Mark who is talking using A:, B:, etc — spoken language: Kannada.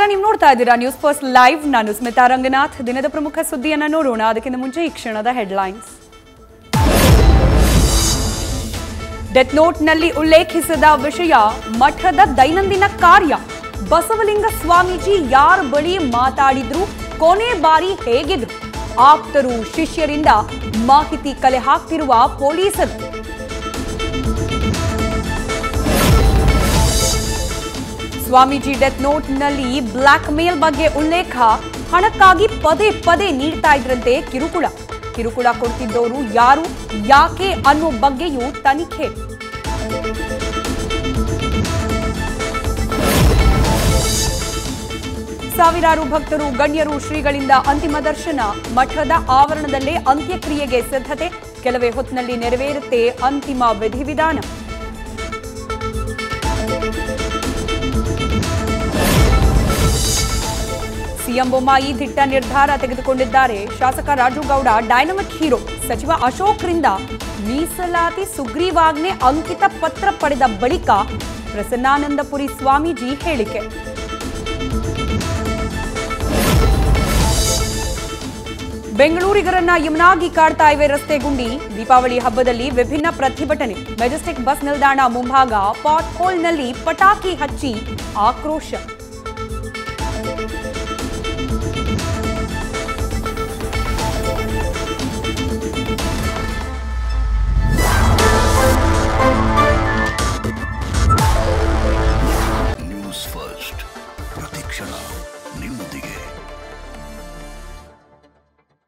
A: ನೀವು ನೋಡ್ತಾ ಇದ್ದೀರಾ ನ್ಯೂಸ್ ಫಸ್ಟ್ ಲೈವ್ ನಾನು ಸ್ಮಿತಾ ರಂಗನಾಥ್ ದಿನದ ಪ್ರಮುಖ ಸುದ್ದಿಯನ್ನ ನೋಡೋಣ ಅದಕ್ಕಿಂತ ಮುಂಚೆ ಈ ಕ್ಷಣದ ಹೆಡ್ಲೈನ್ಸ್ ಡೆತ್ ನೋಟ್ನಲ್ಲಿ ಉಲ್ಲೇಖಿಸಿದ ವಿಷಯ ಮಠದ ದೈನಂದಿನ ಕಾರ್ಯ ಬಸವಲಿಂಗ ಸ್ವಾಮೀಜಿ ಯಾರ ಬಳಿ ಮಾತಾಡಿದ್ರು ಕೊನೆ ಬಾರಿ ಹೇಗಿದ್ರು ಆಪ್ತರು ಶಿಷ್ಯರಿಂದ ಮಾಹಿತಿ ಕಲೆ ಹಾಕ್ತಿರುವ ಪೊಲೀಸರು ಸ್ವಾಮೀಜಿ ಡೆತ್ ನೋಟ್ನಲ್ಲಿ ಬ್ಲಾಕ್ ಮೇಲ್ ಬಗ್ಗೆ ಉಲ್ಲೇಖ ಹಣಕ್ಕಾಗಿ ಪದೇ ಪದೇ ನೀಡ್ತಾ ಇದ್ರಂತೆ ಕಿರುಕುಳ ಕಿರುಕುಳ ಕೊಡ್ತಿದ್ದವರು ಯಾರು ಯಾಕೆ ಅನ್ನೋ ಬಗ್ಗೆಯೂ ತನಿಖೆ ಸಾವಿರಾರು ಭಕ್ತರು ಗಣ್ಯರು ಶ್ರೀಗಳಿಂದ ಅಂತಿಮ ದರ್ಶನ ಮಠದ ಆವರಣದಲ್ಲೇ ಅಂತ್ಯಕ್ರಿಯೆಗೆ ಸಿದ್ಧತೆ ಕೆಲವೇ ಹೊತ್ತಿನಲ್ಲಿ ನೆರವೇರುತ್ತೆ ಅಂತಿಮ ವಿಧಿವಿಧಾನ ಸಿಎಂ ಬೊಮ್ಮಾಯಿ ದಿಟ್ಟ ನಿರ್ಧಾರ ತೆಗೆದುಕೊಂಡಿದ್ದಾರೆ ಶಾಸಕ ರಾಜು ಗೌಡ ಡೈನಮಿಕ್ ಹೀರೋ ಸಚಿವ ಅಶೋಕ್ರಿಂದ ಮೀಸಲಾತಿ ಸುಗ್ರೀವಾಜ್ಞೆ ಅಂಕಿತ ಪತ್ರ ಪಡೆದ ಬಳಿಕ ಪ್ರಸನ್ನಾನಂದಪುರಿ ಸ್ವಾಮೀಜಿ ಹೇಳಿಕೆ ಬೆಂಗಳೂರಿಗರನ್ನ ಯಮುನಾಗಿ ಕಾಡ್ತಾ ಇವೆ ರಸ್ತೆ ಗುಂಡಿ ದೀಪಾವಳಿ ಹಬ್ಬದಲ್ಲಿ ವಿಭಿನ್ನ ಪ್ರತಿಭಟನೆ ಮೆಜೆಸ್ಟಿಕ್ ಬಸ್ ನಿಲ್ದಾಣ ಮುಂಭಾಗ ಪಾಟ್ ಹೋಲ್ನಲ್ಲಿ ಪಟಾಕಿ ಹಚ್ಚಿ ಆಕ್ರೋಶ